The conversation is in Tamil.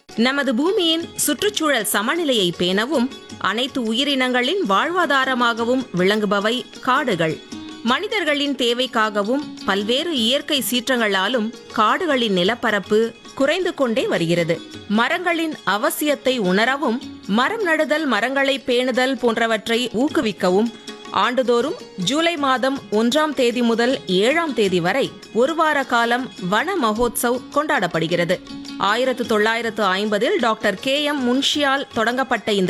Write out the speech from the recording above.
நமது பூமியின் சுற்றுச்சூழல் சமநிலையை பேணவும் அனைத்து உயிரினங்களின் வாழ்வாதாரமாகவும் விளங்குபவை காடுகள் மனிதர்களின் தேவைக்காகவும் பல்வேறு இயற்கை சீற்றங்களாலும் காடுகளின் நிலப்பரப்பு குறைந்து கொண்டே வருகிறது மரங்களின் அவசியத்தை உணரவும் மரம் நடுதல் மரங்களை பேணுதல் போன்றவற்றை ஊக்குவிக்கவும் ஆண்டுதோறும் ஜூலை மாதம் ஒன்றாம் தேதி முதல் ஏழாம் தேதி வரை ஒரு வார காலம் வன மகோத்சவ் கொண்டாடப்படுகிறது ஆயிரத்து தொள்ளாயிரத்து ஐம்பதில் டாக்டர் கே எம் முன்ஷியால் தொடங்கப்பட்ட இந்த